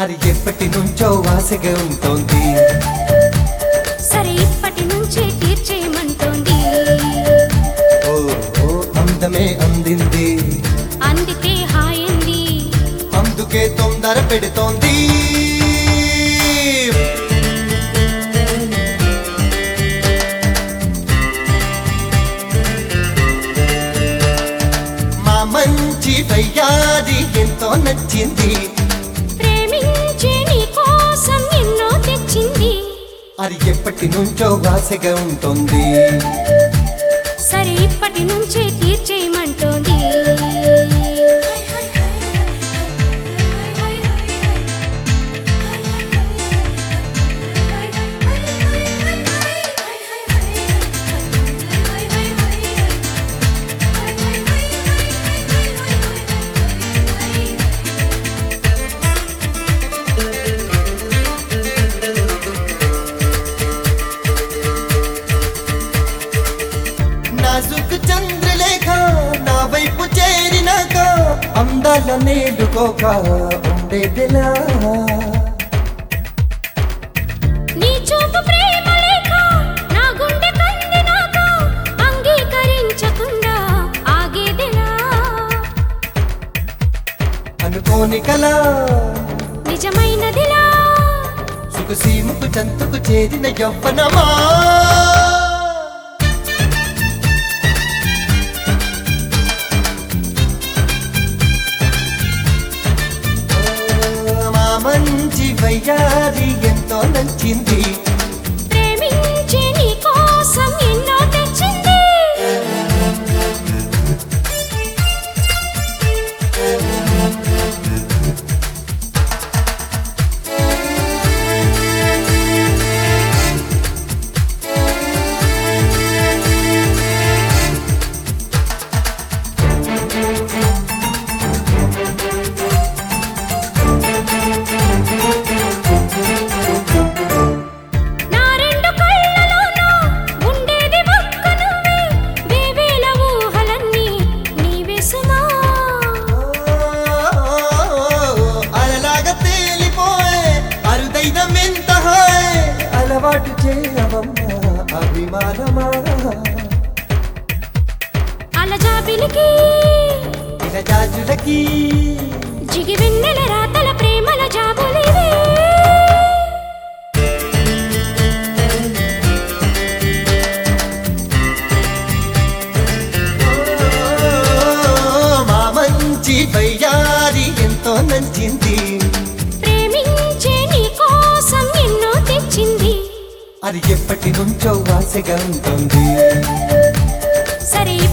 అది ఎప్పటి నుంచో వాసగా ఉంటుంది సరే ఇప్పటి నుంచే తీర్చేయమంటోంది ఓ ఓ అందమే అందింది అందుకే హాయింది అందుకే తొందర పెడుతోంది మా మంచి వయ్యాది ఎంతో నచ్చింది ప్రేమించే నీ కోసం ఎన్నో తెచ్చింది అది ఎప్పటి నుంచో వాసగా ఉంటుంది సరే ఇప్పటి నుంచే తీర్చేయమంటోంది నాజుకు చంద్రలేఖ నా వైపు చేరినాక అందాల నేలుకోక ఉండేదిలా నీ చూపు ప్రేమ లేఖ నా గుండె కందినాక అంగీకరించకుండా ఆగేదిలా అనుకోని కలా నిజమైనదిలా సుఖసీముకు చంతుకు చేరిన యవ్వనమా ఓ, మా మంచి వయ్యారి ఎంతో నచ్చింది ప్రేమించే నీ కోసం ఎన్నో తెచ్చింది నా రెండు కళ్ళలోనూ ఉండేది ఒక్క నువ్వే వేవేల ఊహలన్నీ నీవే సుమా అలలాగా తేలిపోయే అరుదైన మెంత హాయ్ అలవాటు చేయవమ్మా అభిమానమా అలజాబిలికి ఇలా జాజులకి జిగి వెన్నెల రాతల ప్రేమల జాబులివే ఓ, మా మంచి బయ్యారి ఎంతో నచ్చింది ప్రేమించే నీ కోసం ఎన్నో తెచ్చింది అది ఎప్పటి నుంచో వాసగా ఉంటుంది సరే